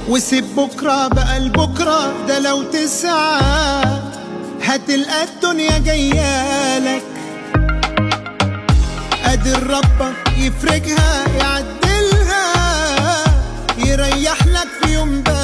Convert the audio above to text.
وسيب بكرة بقى لبكرة ده لو تسعى هتلقى الدنيا جايالك قادر ربك يفرجها يعدلها يريح لك في يوم بقى